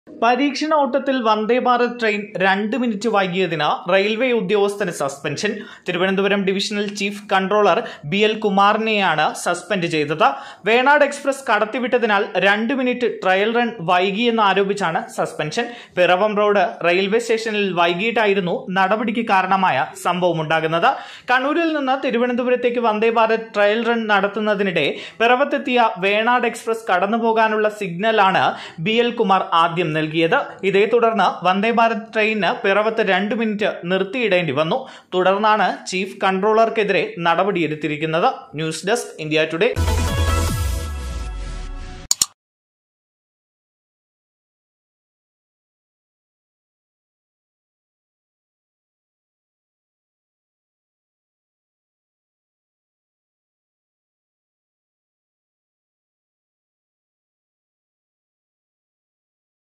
പരീക്ഷണ ഓട്ടത്തിൽ വന്ദേ ഭാരത് ട്രെയിൻ രണ്ട് മിനിറ്റ് വൈകിയതിന് റെയിൽവേ ഉദ്യോഗസ്ഥന് suspension Thiruvananthapuram divisional chief controller B L കുമാറിനെയാണ് സസ്പെൻഡ് ചെയ്തത് വേണാട് എക്സ്പ്രസ് കടത്തിവിട്ടതിനാൽ രണ്ട് മിനിറ്റ് ട്രയൽ റൺ വൈകിയെന്ന് ആരോപിച്ചാണ് സസ്പെൻഷൻ പിറവം റോഡ് റെയിൽവേ സ്റ്റേഷനിൽ വൈകിട്ടായിരുന്നു നടപടിക്ക് കാരണമായ സംഭവമുണ്ടാകുന്നത് കണ്ണൂരിൽ നിന്ന് തിരുവനന്തപുരത്തേക്ക് വന്ദേ ഭാരത് ട്രയൽ റൺ നടത്തുന്നതിനിടെ പിറവത്തെത്തിയ വേണാട് എക്സ്പ്രസ് കടന്നുപോകാനുള്ള സിഗ്നലാണ് ബി എൽ കുമാർ ആദ്യം നൽകിയത് ഇതേ തുടർന്ന് വന്ദേ ഭാരത് ട്രെയിനിന് പിറവത്ത് രണ്ട് മിനിറ്റ് നിർത്തിയിടേണ്ടി വന്നു തുടർന്നാണ് ചീഫ് കൺട്രോളർക്കെതിരെ നടപടിയെടുത്തിരിക്കുന്നത് ന്യൂസ് ഡെസ്ക് ഇന്ത്യ ടുഡേ